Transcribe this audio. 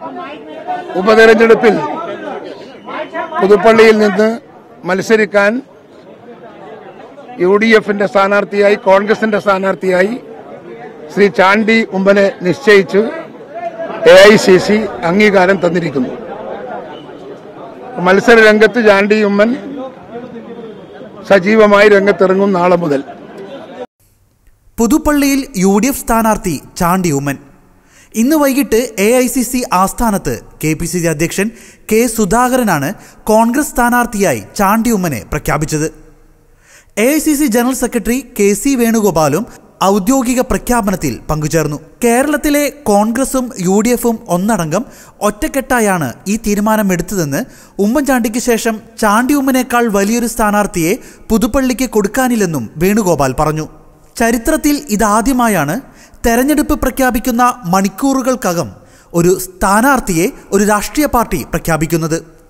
ഉപതെരഞ്ഞെടുപ്പിൽ പുതുപ്പള്ളിയിൽ നിന്ന് മത്സരിക്കാൻ യു ഡി എഫിന്റെ സ്ഥാനാർത്ഥിയായി കോൺഗ്രസിന്റെ സ്ഥാനാർത്ഥിയായി ശ്രീ ചാണ്ടി ഉമ്മനെ നിശ്ചയിച്ച് എ ഐ സി സി അംഗീകാരം തന്നിരിക്കുന്നു മത്സര രംഗത്ത് ചാണ്ടി ഉമ്മൻ സജീവമായി രംഗത്തിറങ്ങും നാളെ മുതൽ പുതുപ്പള്ളിയിൽ യു ഡി എഫ് സ്ഥാനാർത്ഥി ചാണ്ടി ഉമ്മൻ ഇന്ന് വൈകിട്ട് എ ഐ സി സി ആസ്ഥാനത്ത് കെ പി സി സി അധ്യക്ഷൻ കെ സുധാകരനാണ് കോൺഗ്രസ് സ്ഥാനാർത്ഥിയായി ചാണ്ടി ഉമ്മനെ പ്രഖ്യാപിച്ചത് A I C C general secretary K C വേണുഗോപാലും ഔദ്യോഗിക പ്രഖ്യാപനത്തിൽ പങ്കുചേർന്നു കേരളത്തിലെ കോൺഗ്രസും യു ഡി എഫും ഒന്നടങ്കം ഒറ്റക്കെട്ടായാണ് ഈ തീരുമാനമെടുത്തതെന്ന് ഉമ്മൻചാണ്ടിക്ക് ശേഷം ചാണ്ടി ഉമ്മനേക്കാൾ വലിയൊരു സ്ഥാനാർത്ഥിയെ പുതുപ്പള്ളിക്ക് കൊടുക്കാനില്ലെന്നും വേണുഗോപാൽ പറഞ്ഞു ചരിത്രത്തിൽ ഇതാദ്യമായാണ് തെരഞ്ഞെടുപ്പ് പ്രഖ്യാപിക്കുന്ന മണിക്കൂറുകൾക്കകം ഒരു സ്ഥാനാർത്ഥിയെ ഒരു രാഷ്ട്രീയ പാർട്ടി പ്രഖ്യാപിക്കുന്നത്